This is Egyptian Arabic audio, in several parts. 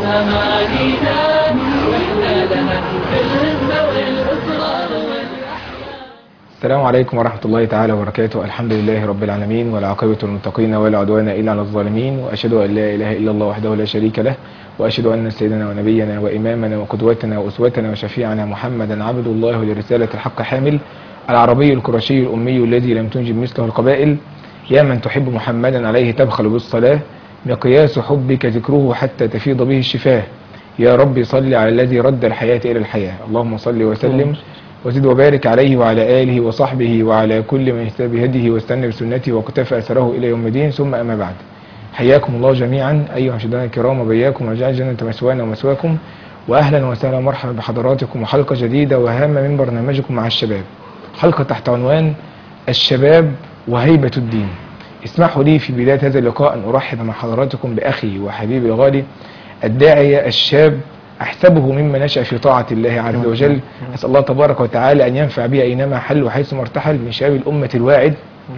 أمانينا وإحنا لها بالهمة والإصرار السلام عليكم ورحمة الله تعالى وبركاته الحمد لله رب العالمين والعاقبة للمتقين ولا عدوان إلا على الظالمين وأشهد أن لا إله إلا الله وحده لا شريك له وأشهد أن سيدنا ونبينا وإمامنا وقدوتنا وأسوتنا وشفيعنا محمدا عبد الله لرسالة الحق حامل العربي القرشي الأمي الذي لم تنجب مثله القبائل يا من تحب محمدا عليه تبخل بالصلاة مقياس حبك ذكره حتى تفيض به الشفاه يا رب صل على الذي رد الحياة إلى الحياة اللهم صل وسلم وزد وبارك عليه وعلى آله وصحبه وعلى كل من اهتدى بهديه واستنى بسنته واقتفى أثره إلى يوم الدين ثم أما بعد حياكم الله جميعا أيها المشاهدين الكرام وبياكم وجعل جنة مسوانا ومسواكم وأهلا وسهلا ومرحبا بحضراتكم وحلقة جديدة وهامة من برنامجكم مع الشباب حلقة تحت عنوان الشباب وهيبة الدين اسمحوا لي في بداية هذا اللقاء أن أرحب مع حضراتكم بأخي وحبيبي الغالي الداعية الشاب أحسبه ممن نشأ في طاعة الله عز وجل أسأل الله تبارك وتعالى أن ينفع به أينما حل وحيثما ارتحل من شباب الأمة الواعد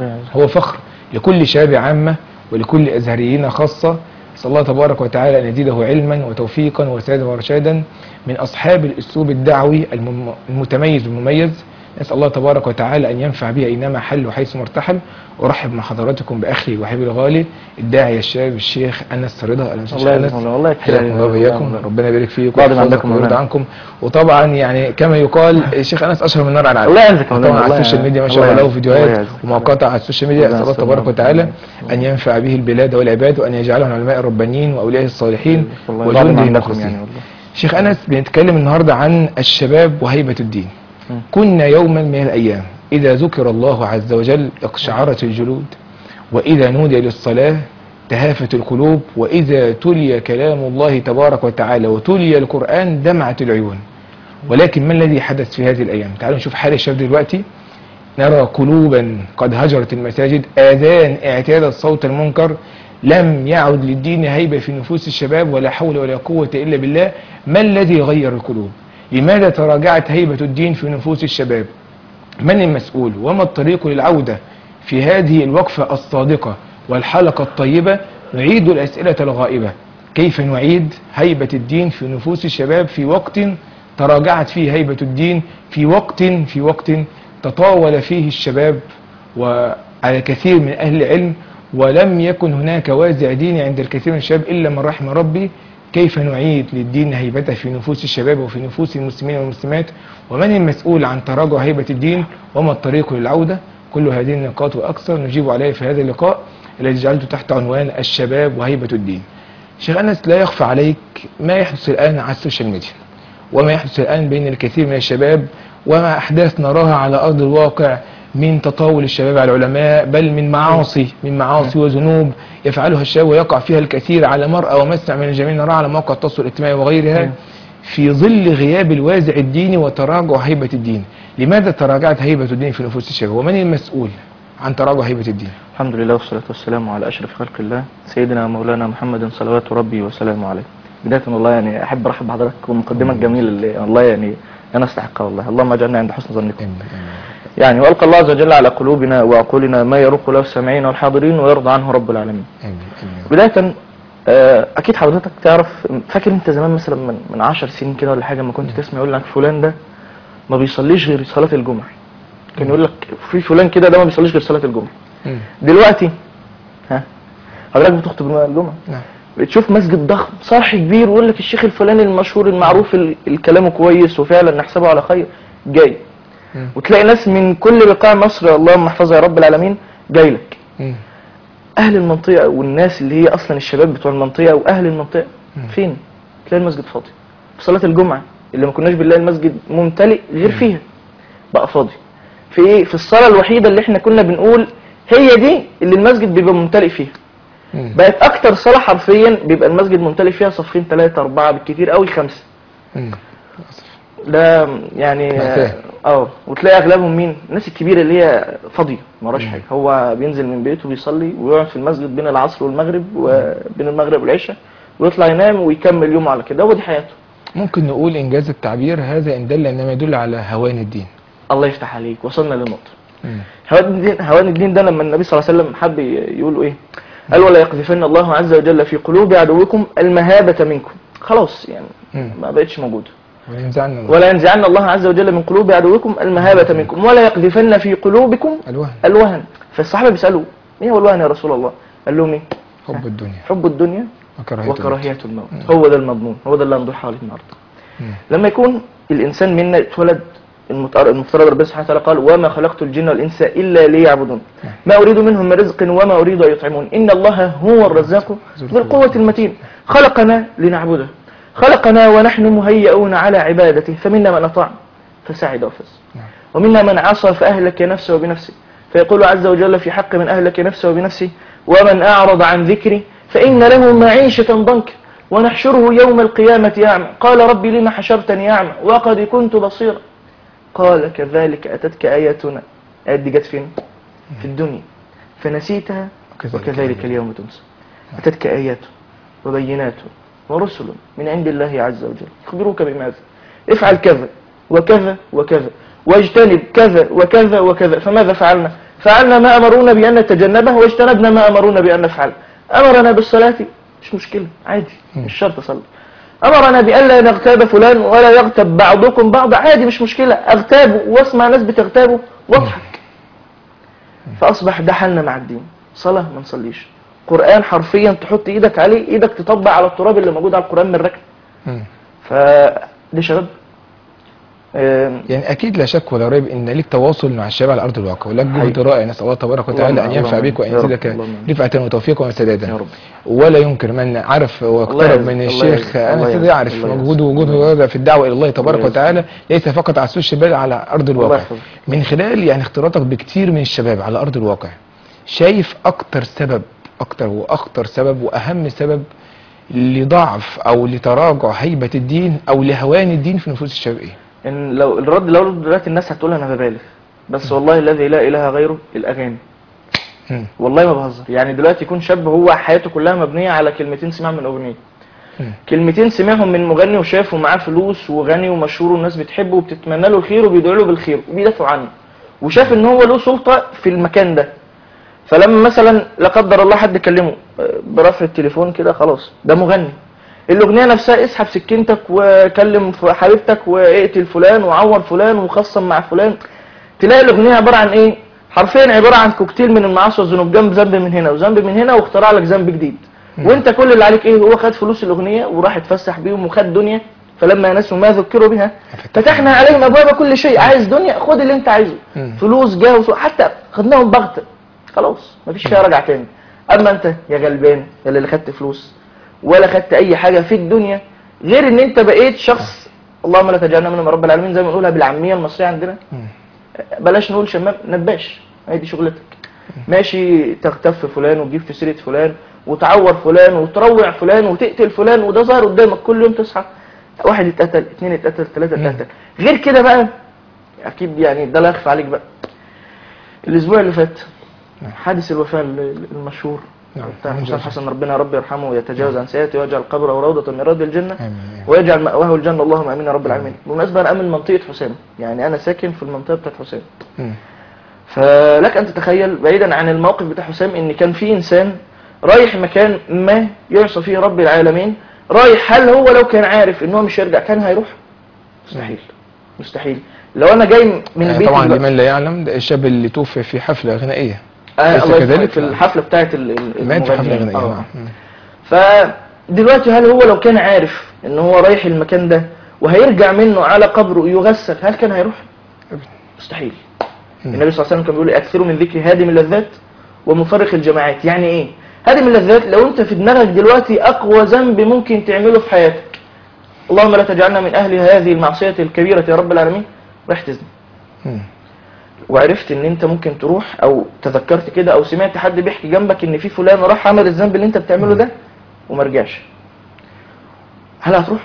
هو فخر لكل شاب عامة ولكل أزهريين خاصة أسأل الله تبارك وتعالى أن يزيده علما وتوفيقا وسادا ورشادا من أصحاب الأسلوب الدعوي المم- المتميز والمميز نسأل الله تبارك وتعالى أن ينفع به أينما حل وحيثما ارتحل أرحب مع حضراتكم بأخي وحبيبي الغالي الداعية الشاب الشيخ أنس رضا أهلا وسهلا الله أنس. يرحمه الله، الله يكفي حياكم علينا. الله وإياكم الله. ربنا يبارك فيكم بعد ما ويحفظكم عندكم ويرضى منع. عنكم وطبعا يعني كما يقال الشيخ أنس أشهر من نار على العالم الله يعزك طبعا مولانا، على الله السوشيال ميديا ما شاء الله الله له يعزك، الله فيديوهات يعزك. ومواقعات على السوشيال ميديا الله أسأل الله يستر تبارك الله. وتعالى أن ينفع به البلاد والعباد وأن يجعلهم علماء الربانيين وأولياء الصالحين والله بعد ما وجنده عندكم المخلصين يعني والله شيخ أنس بنتكلم النهاردة عن الشباب وهيبة الدين مم. كنا يوما من الأيام إذا ذكر الله عز وجل اقشعرت الجلود وإذا نودي للصلاة تهافت القلوب وإذا تلي كلام الله تبارك وتعالى وتلي القرآن دمعت العيون ولكن ما الذي حدث في هذه الأيام تعالوا نشوف حال الشباب دلوقتي نرى قلوبا قد هجرت المساجد آذان اعتادت صوت المنكر لم يعد للدين هيبة في نفوس الشباب ولا حول ولا قوة إلا بالله ما الذي غير القلوب لماذا تراجعت هيبة الدين في نفوس الشباب من المسؤول وما الطريق للعودة في هذه الوقفة الصادقة والحلقة الطيبة نعيد الأسئلة الغائبة كيف نعيد هيبة الدين في نفوس الشباب في وقت تراجعت فيه هيبة الدين في وقت في وقت تطاول فيه الشباب وعلى كثير من أهل العلم ولم يكن هناك وازع ديني عند الكثير من الشباب إلا من رحم ربي كيف نعيد للدين هيبته في نفوس الشباب وفي نفوس المسلمين والمسلمات ومن المسؤول عن تراجع هيبة الدين وما الطريق للعودة كل هذه النقاط وأكثر نجيب عليها في هذا اللقاء الذي جعلته تحت عنوان الشباب وهيبة الدين شيخ أنس لا يخفى عليك ما يحدث الآن على السوشيال ميديا وما يحدث الآن بين الكثير من الشباب وما أحداث نراها على أرض الواقع من تطاول الشباب على العلماء بل من معاصي من معاصي وذنوب يفعلها الشباب ويقع فيها الكثير على مرأى ومسمع من الجميع نراها على مواقع التواصل الاجتماعي وغيرها في ظل غياب الوازع الديني وتراجع هيبة الدين لماذا تراجعت هيبة الدين في نفوس الشباب ومن المسؤول عن تراجع هيبة الدين الحمد لله والصلاة والسلام على أشرف خلق الله سيدنا مولانا محمد صلوات ربي وسلامه عليه بداية والله يعني أحب أرحب بحضرتك والمقدمة الجميلة اللي والله يعني أنا أستحقها والله اللهم اجعلنا عند حسن ظنكم يعني وألقى الله عز وجل على قلوبنا وعقولنا ما يروق له السامعين والحاضرين ويرضى عنه رب العالمين آمين آمين بداية آه، أكيد حضرتك تعرف فاكر أنت زمان مثلا من من 10 سنين كده ولا حاجة ما كنت تسمع يقول لك فلان ده ما بيصليش غير صلاة الجمعة كان يقول لك في فلان كده ده ما بيصليش غير صلاة الجمعة مم. دلوقتي ها حضرتك بتخطب الجمعة نعم بتشوف مسجد ضخم صرح كبير ويقول لك الشيخ الفلاني المشهور المعروف ال- الكلام كويس وفعلا نحسبه على خير جاي مم. وتلاقي ناس من كل بقاع مصر اللهم احفظها يا رب العالمين جاي لك مم. اهل المنطقه والناس اللي هي اصلا الشباب بتوع المنطقه واهل المنطقه مم. فين تلاقي المسجد فاضي في صلاه الجمعه اللي ما كناش بنلاقي المسجد ممتلئ غير فيها بقى فاضي في ايه في الصلاه الوحيده اللي احنا كنا بنقول هي دي اللي المسجد بيبقى ممتلئ فيها مم. بقت اكتر صلاه حرفيا بيبقى المسجد ممتلئ فيها صفين ثلاثه اربعه بالكثير قوي خمسه مم. ده يعني مأساة. اه وتلاقي اغلبهم مين الناس الكبيره اللي هي فاضيه ما وراش حاجه هو بينزل من بيته بيصلي ويقعد في المسجد بين العصر والمغرب وبين المغرب والعشاء ويطلع ينام ويكمل يومه على كده هو دي حياته ممكن نقول إنجاز التعبير هذا إن دل إنما يدل على هوان الدين الله يفتح عليك وصلنا للنقطه مم. هوان الدين هوان الدين ده لما النبي صلى الله عليه وسلم حب يقول ايه قال ولا يقذفن الله عز وجل في قلوب عدوكم المهابه منكم خلاص يعني مم. ما بقتش موجوده وينزعنا الله. ولا ينزعن الله عز وجل من قلوب عدوكم المهابة منكم ولا يقذفن في قلوبكم الوهن الوهن فالصحابة بيسألوا ايه هو الوهن يا رسول الله قال لهم ايه حب الدنيا حب الدنيا وكراهية الموت. وكراهية الموت هو ده المضمون هو ده اللي هندور حواليه النهارده مم. لما يكون الانسان منا اتولد المتر- المفترض ربنا سبحانه وتعالى قال وما خلقت الجن والانس الا ليعبدون ما اريد منهم من رزق وما اريد ان يطعمون ان الله هو الرزاق ذو القوه المتين خلقنا لنعبده خلقنا ونحن مهيئون على عبادته فمنا من اطاع فسعد وفاز ومنا من عصى فاهلك نفسه وبنفسه فيقول عز وجل في حق من اهلك نفسه وبنفسه ومن اعرض عن ذكري فان له معيشه ضنكا ونحشره يوم القيامه اعمى قال ربي لم حشرتني اعمى وقد كنت بصيرا قال كذلك أتتك آياتنا آيات دي جت فين في الدنيا فنسيتها وكذلك وكذلك اليوم تنسى أتتك آيات وبينات ورسل من عند الله عز وجل يخبروك بماذا افعل كذا وكذا وكذا واجتنب كذا وكذا وكذا فماذا فعلنا فعلنا ما أمرونا بأن نتجنبه واجتنبنا ما أمرونا بأن نفعله أمرنا بالصلاة مش مشكلة عادي مش شرط أصلي أمرنا بأن لا نغتاب فلان ولا يغتاب بعضكم بعض عادي مش مشكلة أغتابه واسمع ناس بتغتابه واضحك فأصبح ده حالنا مع الدين صلاة ما نصليش قرآن حرفيا تحط إيدك عليه إيدك تطبع على التراب اللي موجود على القرآن من ركن مم. فدي شباب آم، يعني اكيد لا شك ولا ريب ان ليك تواصل مع الشباب على ارض الواقع ولك جهد حقيقي. رائع نسال الله تبارك وتعالى اللهم- ان ينفع اللهم بك وان يا رب. يزيدك اللهم. رفعه وتوفيقا وسدادا يا رب ولا ينكر من عرف واقترب يعز- من الله الشيخ يعز- الله انا يعز- يعرف الله يعز. مجهوده وجهده هذا في الدعوه الى الله تبارك الله يعز. وتعالى ليس فقط على السوشيال بل على ارض الله الواقع يحفظك. من خلال يعني اختلاطك بكتير من الشباب على ارض الواقع شايف اكتر سبب اكتر واخطر سبب واهم سبب لضعف او لتراجع هيبه الدين او لهوان الدين في نفوس الشباب ايه؟ إن لو الرد لو دلوقتي الناس هتقول أنا ببالغ بس والله الذي لا إله غيره الأغاني مم. والله ما بهزر يعني دلوقتي يكون شاب هو حياته كلها مبنية على كلمتين سمعهم من أغنية مم. كلمتين سمعهم من مغني وشافه معاه فلوس وغني ومشهور والناس بتحبه وبتتمنى له الخير وبيدعوا له بالخير وبيدافعوا عنه وشاف ان هو له سلطة في المكان ده فلما مثلا لا قدر الله حد كلمه آه، برفع التليفون كده خلاص ده مغني الاغنيه نفسها اسحب سكينتك وكلم ف- حبيبتك واقتل فلان وعور فلان وخصم مع فلان تلاقي الاغنيه عباره عن ايه حرفيا عباره عن كوكتيل من المعاصي والذنوب جنب ذنب من هنا وذنب من هنا واخترع لك ذنب جديد وانت كل اللي عليك ايه هو خد فلوس الاغنيه وراح اتفسح بيهم وخد دنيا فلما نسوا ما ذكروا بها فتحنا عليهم ابواب كل شيء عايز دنيا خد اللي انت عايزه مم. فلوس جاه وسوق حتى خدناهم بغته خلاص مفيش فيها رجع تاني اما انت يا غلبان يا اللي خدت فلوس ولا خدت اي حاجه في الدنيا غير ان انت بقيت شخص اللهم لا تجعلنا منهم يا رب العالمين زي ما نقولها بالعاميه المصريه عندنا مم. بلاش نقول شمام نباش هي دي شغلتك ماشي تغتف فلان وتجيب في سيره فلان وتعور فلان وتروع فلان وتقتل فلان وده ظاهر قدامك كل يوم تصحى واحد اتقتل اثنين اتقتل ثلاثه مم. اتقتل غير كده بقى اكيد يعني ده لا يخفى عليك بقى الاسبوع اللي فات نعم. حادث الوفاه ال- المشهور نعم. بتاع نعم. حسام حسن ربنا يا رب يرحمه ويتجاوز عن سيئاته ويجعل قبره روضه من رياض الجنه امين آمين. ويجعل مأواه الجنة اللهم امين يا رب العالمين بالمناسبة انا من منطقة حسام يعني انا ساكن في المنطقة بتاعت حسام مم. فلك ان تتخيل بعيدا عن الموقف بتاع حسام ان كان في انسان رايح مكان ما يعصى فيه رب العالمين رايح هل هو لو كان عارف ان هو مش هيرجع كان هيروح مستحيل مستحيل لو انا جاي من آه، بيتي طبعا دلوقتي- لمن لا يعلم ده الشاب اللي توفي في حفله غنائيه آه ليس الله يسلمك، كذلك؟ في الحفلة بتاعت ال- ال- مات في حفله المغنيين. غنائيه آه. نعم. مم. فدلوقتي هل هو لو كان عارف ان هو رايح المكان ده وهيرجع منه على قبره يغسل هل كان هيروح مستحيل مم. النبي صلى الله عليه وسلم كان بيقول اكثروا من ذكر هادم اللذات ومفرق الجماعات يعني ايه هادم اللذات لو انت في دماغك دلوقتي اقوى ذنب ممكن تعمله في حياتك اللهم لا تجعلنا من اهل هذه المعصيه الكبيره يا رب العالمين رايح تزني مم. وعرفت ان انت ممكن تروح او تذكرت كده او سمعت حد بيحكي جنبك ان في فلان راح عمل الذنب اللي انت بتعمله ده وما رجعش هل هتروح؟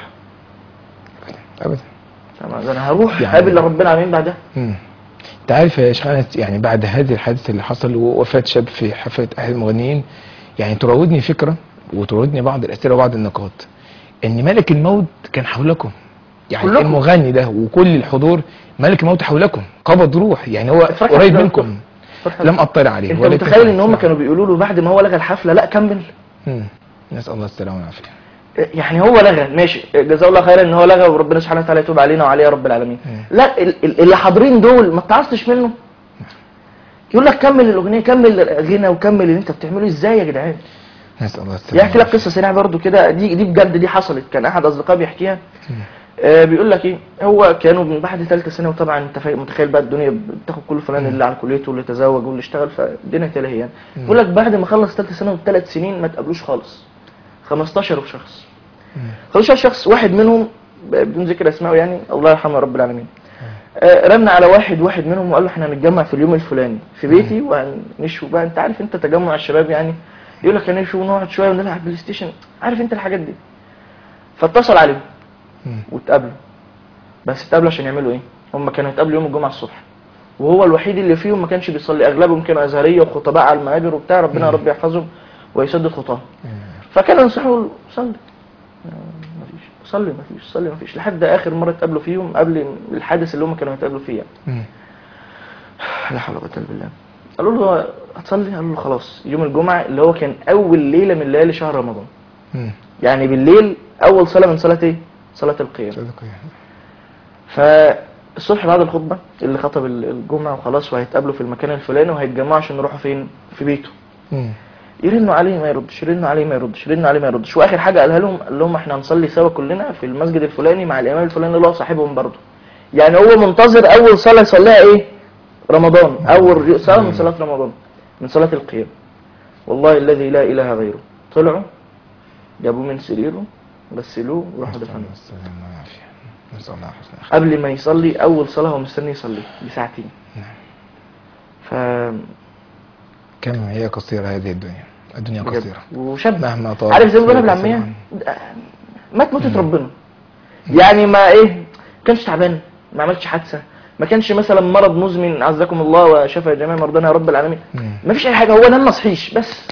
ابدا طبعا ده انا هروح يعني- قابل ربنا العالمين بعدها مم. انت عارف يا شيخ أنس، يعني بعد هذه الحادثه اللي حصل ووفاه شاب في حفله احد المغنيين يعني تراودني فكره وتراودني بعض الاسئله وبعض النقاط ان ملك الموت كان حولكم يعني كلكم. المغني ده وكل الحضور ملك الموت حولكم قبض روح يعني هو اتفرج قريب على منكم فرحة. لم اطلع عليه انت ولا متخيل ان هم تسمع. كانوا بيقولوا له بعد ما هو لغى الحفله لا كمل مم. نسال الله السلامه والعافيه يعني هو لغى ماشي جزاه الله خيرا ان هو لغى وربنا سبحانه وتعالى يتوب علينا وعليه يا رب العالمين مم. لا ال- ال- اللي حاضرين دول ما اتعظتش منه يقول لك كمل الاغنيه كمل الغنى وكمل اللي انت بتعمله ازاي يا جدعان نسال الله السلامه يحكي لك قصه سريعه برضو كده دي دي بجد دي حصلت كان احد اصدقائي بيحكيها آه بيقول لك ايه هو كانوا من بعد ثالثه سنه وطبعا انت فا- متخيل بقى الدنيا بتاخد كل فلان اللي على كليته واللي تزوج واللي اشتغل فالدنيا تلاهي يعني بيقول لك بعد ما خلص ثالثه سنه وثلاث سنين ما تقابلوش خالص 15 شخص 15 شخص واحد منهم ب- بدون ذكر اسمائه يعني الله يرحمه يا رب العالمين آه، رن على واحد واحد منهم وقال له احنا هنتجمع في اليوم الفلاني في بيتي وهنشوي بقى انت عارف انت تجمع الشباب يعني يقول لك هنشوي ونقعد شويه ونلعب بلاي ستيشن عارف انت الحاجات دي فاتصل عليهم مم. واتقابلوا بس اتقابلوا عشان يعملوا ايه هم كانوا يتقابلوا يوم الجمعه الصبح وهو الوحيد اللي فيهم ما كانش بيصلي اغلبهم كانوا ازهريه وخطباء على المنابر وبتاع ربنا يا رب يحفظهم ويسدد خطاهم فكانوا ينصحوا له صلي ما فيش صلي ما فيش صلي ما فيش لحد اخر مره اتقابلوا فيهم قبل الحادث اللي هم كانوا يتقابلوا فيه يعني. مم. لا حول ولا قوه الا بالله قالوا له هتصلي قالوا له خلاص يوم الجمعه اللي هو كان اول ليله من ليالي شهر رمضان مم. يعني بالليل اول صلاه من صلاه ايه صلاه القيام صدق يعني. فالصبح بعد الخطبه اللي خطب ال- الجمعه وخلاص وهيتقابلوا في المكان الفلاني وهيتجمعوا عشان يروحوا فين في بيته مم. يرنوا عليه ما يردش يرنوا عليه ما يردش يرنوا عليه ما يردش واخر حاجه قالها لهم قال لهم احنا هنصلي سوا كلنا في المسجد الفلاني مع الامام الفلاني اللي هو صاحبهم برضه يعني هو منتظر اول صلاه يصليها ايه رمضان اول صلاه من صلاه رمضان من صلاه القيام والله الذي لا اله غيره طلعوا جابوه من سريره غسلوه وراحوا نسأل دفنوه الله السلامه والعافيه نسال الله حسن الخير قبل ما يصلي اول صلاه هو مستني يصلي بساعتين نعم. ف كم هي قصيره هذه الدنيا الدنيا بجد. قصيره وشاب مهما طال عارف زي ما بيقولها فيها بالعاميه قصيرة. مات موتة ربنا يعني ما ايه ما كانش تعبان ما عملش حادثه ما كانش مثلا مرض مزمن عزكم الله وشفى جميع مرضانا يا رب العالمين مم. ما فيش اي حاجه هو نام ما صحيش بس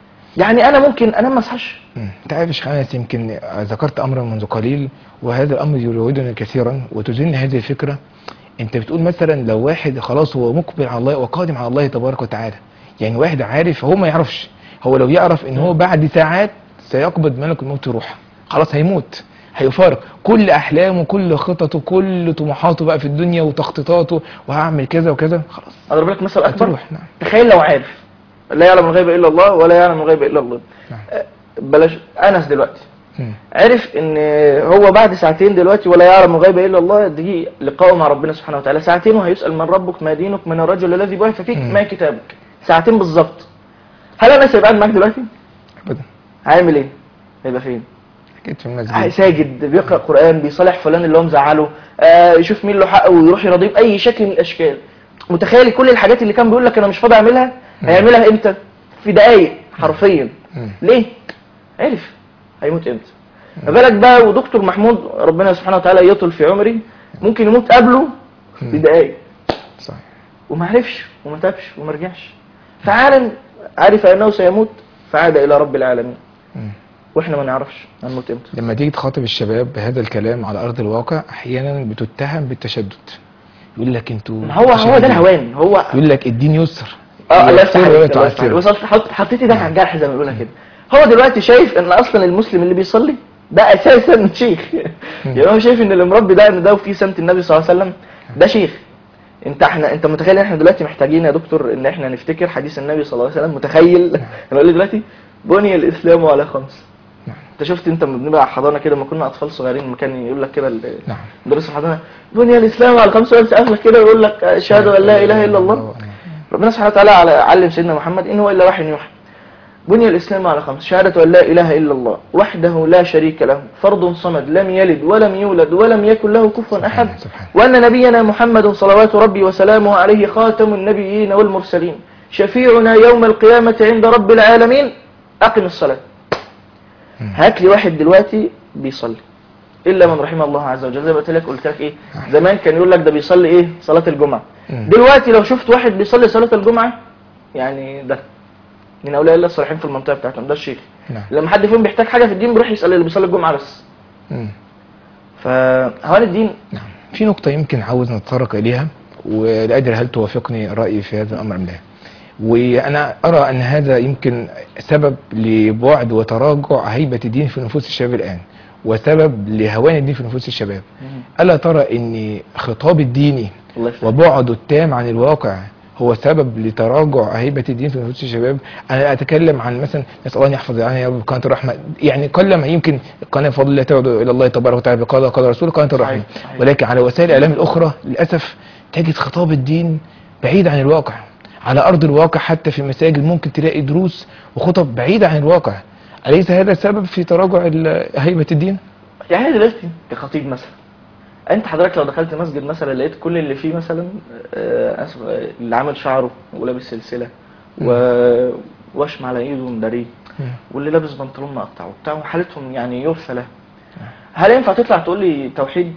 يعني انا ممكن انام ما اصحاش مم. انت عارف يا شيخ انس يمكن ذكرت امرا منذ قليل وهذا الامر يراودني كثيرا وتزن هذه الفكره انت بتقول مثلا لو واحد خلاص هو مقبل على الله وقادم على الله تبارك وتعالى يعني واحد عارف هو ما يعرفش هو لو يعرف ان هو بعد ساعات سيقبض ملك الموت روحه خلاص هيموت هيفارق كل احلامه كل خططه كل طموحاته بقى في الدنيا وتخطيطاته وهعمل كذا وكذا خلاص اضرب لك مثل اكبر هتروح نعم تخيل لو عارف لا يعلم الغيب الا الله ولا يعلم الغيب الا الله نعم. أه، بلاش انس دلوقتي مم. عرف ان هو بعد ساعتين دلوقتي ولا يعلم الغيب الا الله دي لقاءه مع ربنا سبحانه وتعالى ساعتين وهيسال من ربك ما دينك من الرجل الذي بعث فيك مم. ما كتابك ساعتين بالظبط هل انس هيبقى قاعد معاك دلوقتي ابدا هيعمل ايه هيبقى فين اكيد في المسجد ساجد بيقرا قران بيصالح فلان اللي هو مزعله آه يشوف مين له حق ويروح يرضيه باي شكل من الاشكال متخيل كل الحاجات اللي كان بيقول لك انا مش فاضي اعملها هيعملها امتى في دقايق حرفيا مم. ليه عرف هيموت امتى ما بالك بقى ودكتور محمود ربنا سبحانه وتعالى يطل في عمري ممكن يموت قبله بدقايق صحيح وما عرفش وما تابش وما رجعش فعالم عرف انه سيموت فعاد الى رب العالمين مم. واحنا ما نعرفش هنموت امتى لما تيجي تخاطب الشباب بهذا الكلام على ارض الواقع احيانا بتتهم بالتشدد يقول لك انتوا ما هو هو ده متشددين. الهوان هو يقول لك الدين يسر اه الله يفتح يسر عليك ولا الله يفتح عليك. تعسر وصلت حط حطيت ايدك على الجرح زي ما بيقولها كده هو دلوقتي شايف ان اصلا المسلم اللي بيصلي ده اساسا شيخ يعني هو شايف ان اللي مربي ده ان ده وفيه سمت النبي صلى الله عليه وسلم ده شيخ انت احنا انت متخيل ان احنا دلوقتي محتاجين يا دكتور ان احنا نفتكر حديث النبي صلى الله عليه وسلم متخيل انا اقول لك دلوقتي بني الاسلام على خمس نعم. انت شفت انت لما بنبقى على حضانه كده لما كنا اطفال صغيرين لما كان يقول لك كده ال- نعم مدرس الحضانه بني الاسلام على خمس ويقعد يسقف لك كده ويقول لك اشهد ان لا اله الا الله ربنا سبحانه وتعالى على- علم سيدنا محمد ان هو الا وحي يوحى بني الاسلام على خمس شهاده ان لا اله الا الله وحده لا شريك له فرد صمد لم يلد ولم يولد ولم يكن له كفوا احد سبحانه وان نبينا محمد صلوات ربي وسلامه عليه خاتم النبيين والمرسلين شفيعنا يوم القيامه عند رب العالمين اقم الصلاه مم. هات لي واحد دلوقتي بيصلي الا من رحم الله عز وجل زي ما قلت لك قلت لك ايه زمان كان يقول لك ده بيصلي ايه صلاه الجمعه مم. دلوقتي لو شفت واحد بيصلي صلاه الجمعه يعني ده من اولياء الله الصالحين في المنطقه بتاعتهم ده الشيخ نعم لما حد فيهم بيحتاج حاجه في الدين بيروح يسال اللي بيصلي الجمعه بس مم. فهوان الدين نعم في نقطة يمكن عاوز نتطرق إليها ولا أدري هل توافقني رأيي في هذا الأمر أم لا وانا ارى ان هذا يمكن سبب لبعد وتراجع هيبه الدين في نفوس الشباب الان وسبب لهوان الدين في نفوس الشباب الا ترى ان خطاب الديني الله يفتح وبعده التام عن الواقع هو سبب لتراجع هيبة الدين في نفوس الشباب أنا أتكلم عن مثلا نسأل الله أن يحفظ عنها يا رب قناة الرحمة يعني قل ما يمكن القناة بفضل الله تدعو إلى الله تبارك وتعالى قال قال رسول قناة الرحمة صحيح، صحيح. ولكن على وسائل الإعلام الأخرى للأسف تجد خطاب الدين بعيد عن الواقع على أرض الواقع حتى في المساجد ممكن تلاقي دروس وخطب بعيدة عن الواقع أليس هذا السبب في تراجع ال- هيبة الدين؟ يعني دلوقتي كخطيب مثلا انت حضرتك لو دخلت مسجد مثلا لقيت كل اللي فيه مثلا آه، اسف آه، اللي عامل شعره ولابس سلسله و... وشم على ايده ومداريه مم. واللي لابس بنطلون مقطع وبتاع وحالتهم يعني يرثى له هل ينفع تطلع تقول لي توحيد؟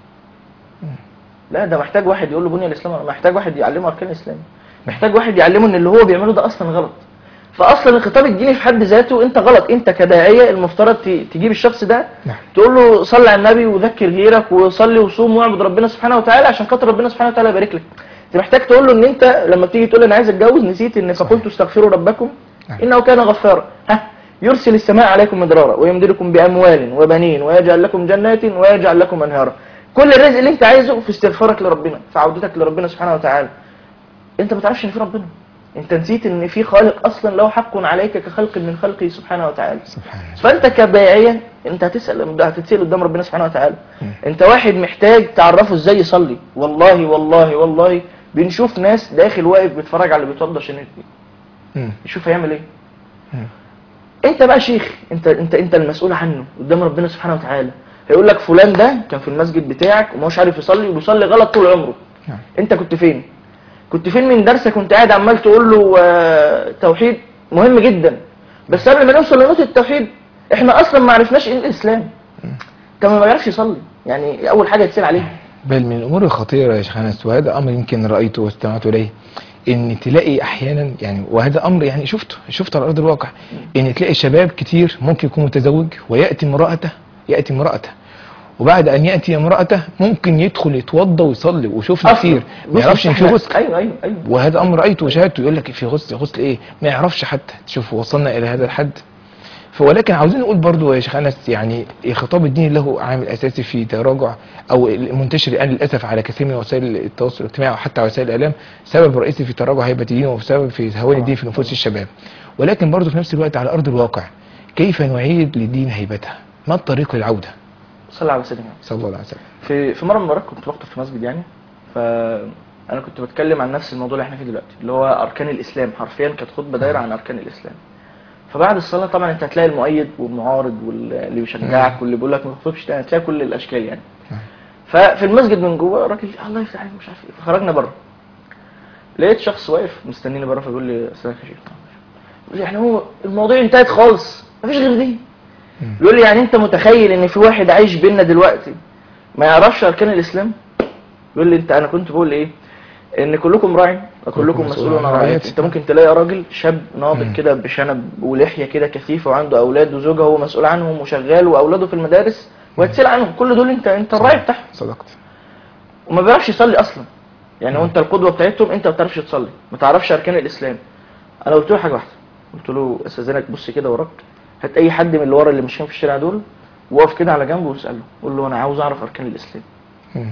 لا ده محتاج واحد يقول له بني الاسلام محتاج واحد يعلمه اركان الاسلام محتاج واحد يعلمه ان اللي هو بيعمله ده اصلا غلط فاصلا الخطاب الديني في حد ذاته انت غلط انت كداعيه المفترض ت- تجيب الشخص ده نعم. تقول له صلي على النبي وذكر غيرك وصلي وصوم واعبد ربنا سبحانه وتعالى عشان خاطر ربنا سبحانه وتعالى يبارك لك انت محتاج تقول له ان انت لما تيجي تقول له انا عايز اتجوز نسيت ان فقلت استغفروا ربكم نعم. انه كان غفارا ها يرسل السماء عليكم مدرارا ويمددكم باموال وبنين ويجعل لكم جنات ويجعل لكم انهارا كل الرزق اللي انت عايزه في استغفارك لربنا في عودتك لربنا سبحانه وتعالى انت ما تعرفش ان في ربنا انت نسيت ان في خالق اصلا له حق عليك كخلق من خلقه سبحانه وتعالى سبحان الله فانت كداعيه انت هتسال هتتسال قدام ربنا سبحانه وتعالى انت واحد محتاج تعرفه ازاي يصلي والله والله والله بنشوف ناس داخل واقف بيتفرج على اللي بيتوضى عشان مم. يشوف هيعمل ايه مم. انت بقى شيخ انت انت انت المسؤول عنه قدام ربنا سبحانه وتعالى هيقول لك فلان ده كان في المسجد بتاعك وما هوش عارف يصلي وبيصلي غلط طول عمره نعم. انت كنت فين كنت فين من درسك كنت قاعد عمال تقول له آه، توحيد مهم جدا بس قبل ما نوصل لنقطه التوحيد احنا اصلا ما عرفناش ايه الاسلام كان ما بيعرفش يصلي يعني اول حاجه يتسال عليها بل من الامور الخطيره يا شيخ انس وهذا امر يمكن رايته واستمعت اليه ان تلاقي احيانا يعني وهذا امر يعني شفته شفته على ارض الواقع ان تلاقي شباب كتير ممكن يكون متزوج وياتي امراته ياتي امراته وبعد ان ياتي امراته ممكن يدخل يتوضى ويصلي وشوفنا أصلاً. كتير ما بص يعرفش ان في احنا- غسل ايوه ايوه ايوه وهذا امر رايته وشاهدته يقول لك في غسل غسل ايه ما يعرفش حتى تشوف وصلنا الى هذا الحد ولكن عاوزين نقول برضو يا شيخ انس يعني الخطاب الديني له عامل اساسي في تراجع او المنتشر الان للاسف على كثير من وسائل التواصل الاجتماعي وحتى وسائل الاعلام سبب رئيسي في تراجع هيبه الدين وسبب في هوان الدين في نفوس الشباب ولكن برضو في نفس الوقت على ارض الواقع كيف نعيد للدين هيبته ما الطريق للعوده صلى على سيدنا صلى الله عليه وسلم في في مره من المرات كنت بخطب في مسجد يعني فانا كنت بتكلم عن نفس الموضوع اللي احنا فيه دلوقتي اللي هو اركان الاسلام حرفيا كانت خطبه دايره عن اركان الاسلام فبعد الصلاه طبعا انت هتلاقي المؤيد والمعارض واللي بيشجعك واللي بيقول لك ما تخطبش تاني هتلاقي كل الاشكال يعني نعم. ففي المسجد من جوه الراجل الله يفتح عليك مش عارف ايه فخرجنا بره لقيت شخص واقف مستنيني بره فبيقول لي استاذ كشيف بيقول لي يعني هو المواضيع انتهت خالص مفيش غير دي بيقول لي يعني انت متخيل ان في واحد عايش بينا دلوقتي ما يعرفش اركان الاسلام يقول لي انت انا كنت بقول ايه ان كلكم راع وكلكم مسؤول عن رعيته انت ممكن تلاقي راجل شاب ناضج كده بشنب ولحيه كده كثيفه وعنده اولاد وزوجه هو مسؤول عنهم وشغال واولاده في المدارس وهتسال عنهم كل دول انت انت الراعي بتاعهم صدقت وما بيعرفش يصلي اصلا يعني وانت القدوه بتاعتهم انت ما بتعرفش تصلي ما تعرفش اركان الاسلام انا قلت له حاجه واحده قلت له استاذنك بص كده وراك هات اي حد من اللي ورا اللي ماشيين في الشارع دول وقف كده على جنبه واساله قول له انا عاوز اعرف اركان الاسلام مم.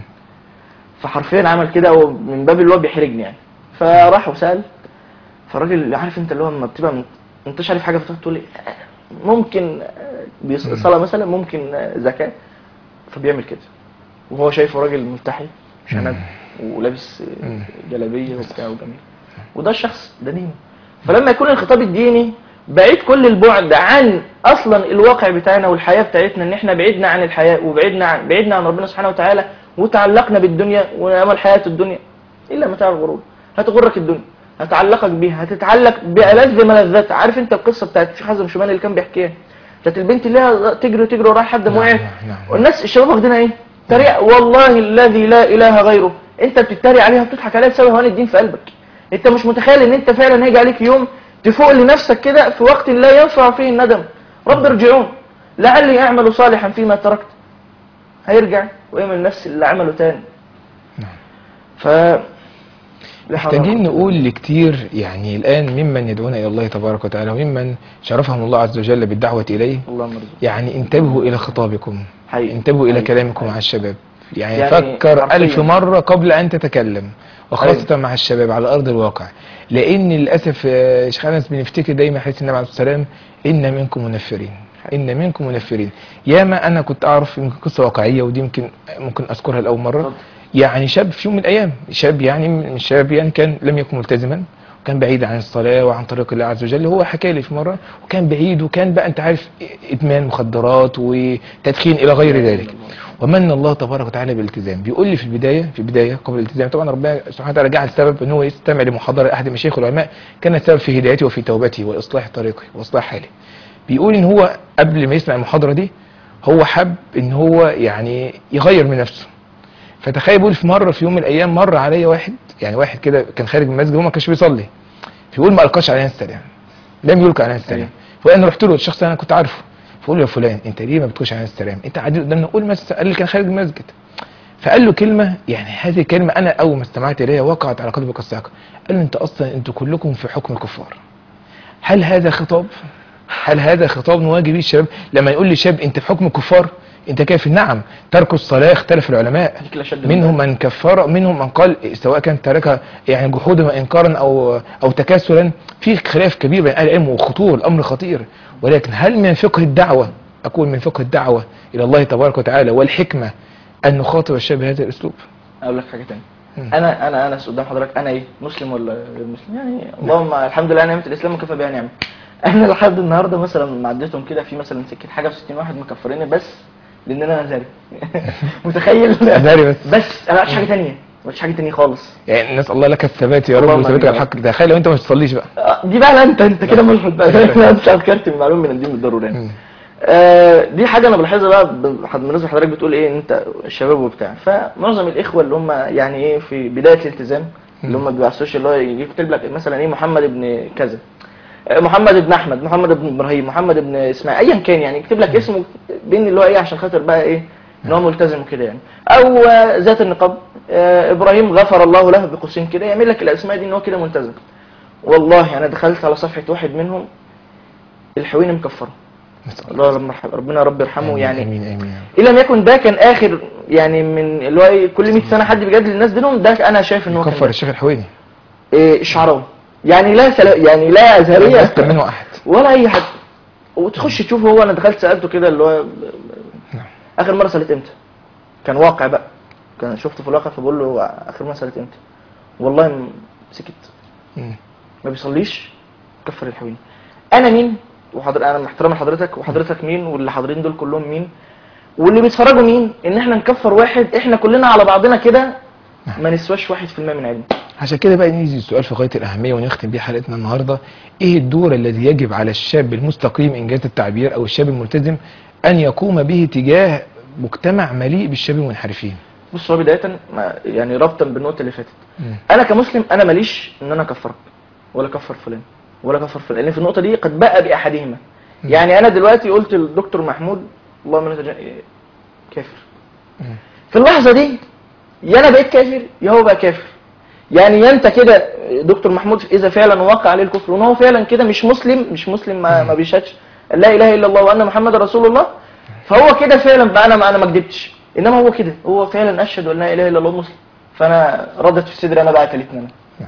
فحرفيا عمل كده هو من باب اللي هو بيحرجني يعني فراح وسال فالراجل عارف انت اللي هو لما بتبقى من... انتش عارف حاجه فتقعد تقول لي آه، ممكن آه، بيص- صلاه مثلا ممكن آه، زكاه فبيعمل كده وهو شايفه راجل ملتحي شنب ولابس آه، مم. جلابيه وبتاع وجميل وده الشخص ده دينه فلما يكون الخطاب الديني بعيد كل البعد عن اصلا الواقع بتاعنا والحياه بتاعتنا ان احنا بعدنا عن الحياه وبعدنا عن بعدنا عن ربنا سبحانه وتعالى وتعلقنا بالدنيا وما الحياه الدنيا الا متاع الغرور هتغرك الدنيا هتعلقك بيها هتتعلق بألذ ملذات عارف انت القصه بتاعت الشيخ حازم شمال اللي كان بيحكيها بتاعت البنت اللي هي تجري وتجري وراها لحد ما نعم، وقعت نعم، نعم. والناس الشباب واخدينها ايه؟ تريق والله الذي لا اله غيره انت بتتريق عليها وبتضحك عليها بسبب هوان الدين في قلبك انت مش متخيل ان انت فعلا هيجي عليك يوم تفوق لنفسك كده في وقت لا ينفع فيه الندم رب ارجعون لعلي اعمل صالحا فيما تركت هيرجع ويعمل نفس اللي عمله تاني نعم. ف لا حول ولا محتاجين قوة. نقول لكتير يعني الآن ممن يدعون إلى الله تبارك وتعالى وممن شرفهم الله عز وجل بالدعوة إليه اللهم ارزق يعني انتبهوا إلى خطابكم حقيقي. انتبهوا إلى حقيقي. كلامكم مع الشباب يعني, يعني فكر حرفياً. ألف مرة قبل أن تتكلم وخاصة مع الشباب على أرض الواقع لأن للأسف يا شيخ أنس بنفتكر دايما حديث النبي عليه الصلاة والسلام إن منكم منفرين إن منكم منفرين ياما أنا كنت أعرف يمكن قصة واقعية ودي يمكن ممكن أذكرها لأول مرة اتفضل. يعني شاب في يوم من الأيام شاب يعني من الشباب يعني كان لم يكن ملتزما وكان بعيد عن الصلاة وعن طريق الله عز وجل هو حكى لي في مرة وكان بعيد وكان بقى أنت عارف إدمان مخدرات وتدخين إلى غير ذلك ومن الله تبارك وتعالى بالالتزام بيقول لي في البداية في البداية قبل الالتزام طبعا ربنا سبحانه وتعالى جعل سبب ان هو يستمع لمحاضرة أحد مشايخ العلماء كان السبب في هدايته وفي توبته وإصلاح طريقه وإصلاح حاله بيقول ان هو قبل ما يسمع المحاضرة دي هو حب ان هو يعني يغير من نفسه فتخيل بيقول في مره في يوم من الايام مر عليا واحد يعني واحد كده كان خارج من المسجد وهو ما كانش بيصلي فيقول ما القاش علينا السلام لم يلقى علينا السلام فانا رحت له الشخص اللي انا كنت عارفه فقول له يا فلان انت ليه ما بتقولش علينا السلام انت قاعد قدامنا قول مثلا قال لي كان خارج من المسجد فقال له كلمه يعني هذه الكلمه انا اول ما استمعت اليها وقعت على قلبي كالصاعقه قال له انت اصلا انتوا كلكم في حكم الكفار هل هذا خطاب هل هذا خطاب نواجه به الشباب لما يقول لي شاب انت في حكم الكفار انت كافر نعم ترك الصلاه اختلف العلماء هيك لا شد منهم من كفر منهم من قال سواء كان تركها يعني جحودا وانكارا او او تكاسلا في خلاف كبير بين اهل العلم وخطور الامر خطير ولكن هل من فقه الدعوه اقول من فقه الدعوه الى الله تبارك وتعالى والحكمه ان نخاطب الشاب بهذا الاسلوب اقول لك حاجه تانية مم. انا انا انس قدام حضرتك انا ايه مسلم ولا غير مسلم يعني اللهم الحمد لله نعمه الاسلام وكفى بها نعمه انا لحد النهارده مثلا لما عديتهم كده في مثلا سكه حاجه و60 واحد مكفريني بس لان انا ازهري متخيل أزهري بس. بس انا ما عملتش حاجه تانية ما عملتش حاجه تانية خالص يعني نسال الله لك الثبات يا رب اللهم وثبات آمين. الحق تخيل لو انت ما بتصليش بقى آه، دي بقى لا انت انت كده ملحد بقى انا انت اذكرت من معلوم من الدين بالضروره يعني مم. آه، دي حاجه انا بلاحظها بقى ب- حد- بالنسبه لحضرتك بتقول ايه انت الشباب وبتاع فمعظم الاخوه اللي هم يعني ايه في بدايه الالتزام اللي هم بيبقى على السوشيال اللي هو يجي يكتب لك مثلا ايه محمد ابن كذا آه، محمد ابن احمد محمد ابن ابراهيم محمد ابن اسماعيل ايا كان يعني يكتب لك اسمه بين اللي هو ايه عشان خاطر بقى ايه ان هو ملتزم وكده يعني او آه، ذات النقاب آه، ابراهيم غفر الله له بقوسين كده يعمل لك الاسماء دي ان هو كده ملتزم والله انا دخلت على صفحه واحد منهم الحويني مكفره نسأل الله الله رب يرحم- ربنا رب يرحمه آمين، يعني امين امين ان لم يكن ده كان اخر يعني من اللي هو إيه، كل 100 سنه حد بيجادل الناس دينهم ده انا شايف ان هو كفر كان ده. الشيخ الحويني إيه الشعراوي يعني لا سلا يعني لا لست ازهريه منه احد ولا اي حد وتخش تشوف هو انا دخلت سالته كده اللي هو نعم. اخر مره صليت امتى كان واقع بقى كان شفته في الواقع فبقول له اخر مره صليت امتى والله م- سكت مم. ما بيصليش كفر الحويني انا مين وحضر انا محترم لحضرتك وحضرتك مين واللي حاضرين دول كلهم مين واللي بيتفرجوا مين ان احنا نكفر واحد احنا كلنا على بعضنا كده ما نسواش واحد في المية من علم عشان كده بقى نيجي السؤال في غايه الاهميه ونختم بيه حلقتنا النهارده ايه الدور الذي يجب على الشاب المستقيم انجاز التعبير او الشاب الملتزم ان يقوم به تجاه مجتمع مليء بالشباب المنحرفين بص هو بدايه ما يعني ربطا بالنقطه اللي فاتت مم. انا كمسلم انا ماليش ان انا اكفرك ولا اكفر فلان ولا اكفر فلان لان في النقطه دي قد بقى باحدهما يعني انا دلوقتي قلت للدكتور محمود اللهم لا تجا- كافر مم. في اللحظه دي يا انا بقيت كافر يا هو بقى كافر يعني يا انت كده دكتور محمود اذا فعلا وقع عليه الكفر وان هو فعلا كده مش مسلم مش مسلم ما, ما بيشهدش لا اله الا الله وان محمد رسول الله فهو كده فعلا بقى انا ما انا ما كدبتش انما هو كده هو فعلا اشهد ان لا اله الا الله مسلم فانا ردت في صدري انا بقى كلتني انا نعم.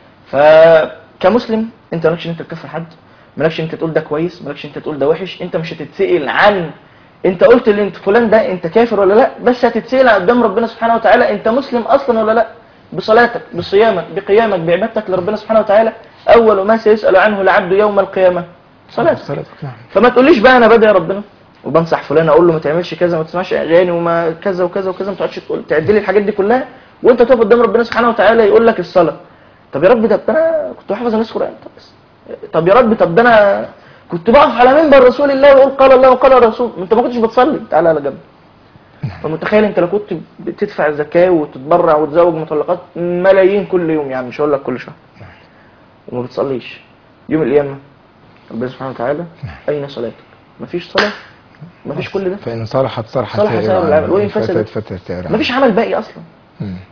فكمسلم انت مالكش ان انت تكفر حد مالكش انت تقول ده كويس مالكش انت تقول ده وحش انت مش هتتسال عن انت قلت اللي انت فلان ده انت كافر ولا لا بس هتتسال قدام ربنا سبحانه وتعالى انت مسلم اصلا ولا لا بصلاتك بصيامك بقيامك بعبادتك لربنا سبحانه وتعالى اول ما سيسال عنه العبد يوم القيامه صلاتك صلاتك نعم فما تقوليش بقى انا بدعي ربنا وبنصح فلان اقول له ما تعملش كذا ما تسمعش اغاني وما كذا وكذا وكذا ما تقعدش تقول تعد لي الحاجات دي كلها وانت تقف قدام ربنا سبحانه وتعالى يقول لك الصلاه طب يا رب ده انا كنت بحفظ الناس قران طب بس طب يا رب طب ده انا كنت بقف على منبر رسول الله واقول قال الله وقال الرسول ما انت ما كنتش بتصلي تعالى على جنب فمتخيل انت لو كنت بتدفع الزكاه وتتبرع وتزوج مطلقات ملايين كل يوم يعني مش هقول لك كل شهر وما بتصليش يوم القيامه ربنا سبحانه وتعالى اين صلاتك مفيش صلاه مفيش كل ده فان صلحت صلح صلح سائر العمل، وإن فسدت- فسد سائر مفيش عمل باقي اصلا مم.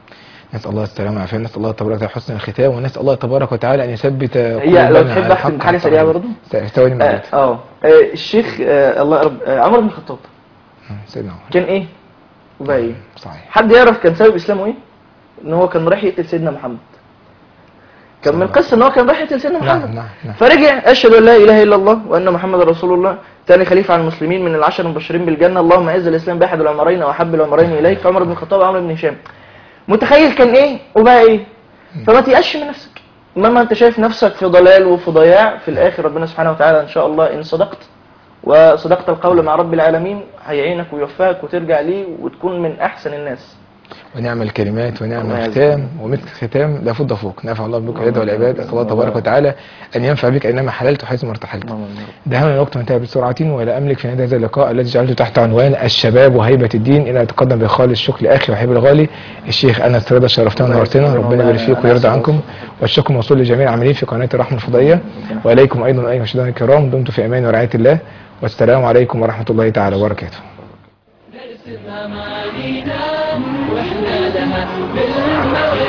نسال الله السلامه والعافيه نسال الله تبارك وتعالى حسن الختام ونسال الله تبارك وتعالى ان يثبت هي لو قلوبنا تحب على اختم الحق بحاجه سريعه برضه ثواني اه معلش آه. آه، الشيخ آه الله يرب آه عمر بن الخطاب سيدنا عمر كان ايه وبقى ايه صحيح حد يعرف كان سبب اسلامه ايه ان هو كان رايح يقتل سيدنا محمد كان من القصه ان هو كان رايح يقتل سيدنا محمد نعم نعم نعم فرجع اشهد ان لا اله الا الله وان محمد رسول الله ثاني خليفه عن المسلمين من العشر المبشرين بالجنه اللهم اعز الاسلام باحد العمرين واحب العمرين اليك عمر بن الخطاب وعمر بن هشام متخيل كان ايه وبقى ايه فما تيأسش من نفسك مهما انت شايف نفسك في ضلال وفي ضياع في الاخر ربنا سبحانه وتعالى ان شاء الله ان صدقت وصدقت القول مع رب العالمين هيعينك ويوفقك وترجع ليه وتكون من احسن الناس ونعم الكلمات ونعم الله الختام ومثل الختام لا فض فوق نفع الله بك اليد والعباد اسال الله تبارك وتعالى ان ينفع بك اينما حللت وحيثما ارتحلت دهمنا الوقت وانتهى بسرعة ولا أملك في نهاية هذا اللقاء الذي جعلته تحت عنوان الشباب وهيبة الدين إلى أن أتقدم بخالص الشكر لأخي وحبيبي الغالي الشيخ أنس رضا شرفتنا ونورتنا ربنا يبارك فيك ويرضى عنكم والشكر موصول لجميع العاملين في قناة الرحمة الفضائية وإليكم أيضا أيها المشاهدين الكرام دمتم في أمان ورعاية الله والسلام عليكم ورحمة الله تعالى وبركاته نرسم أمانينا واحنا لها بالهمة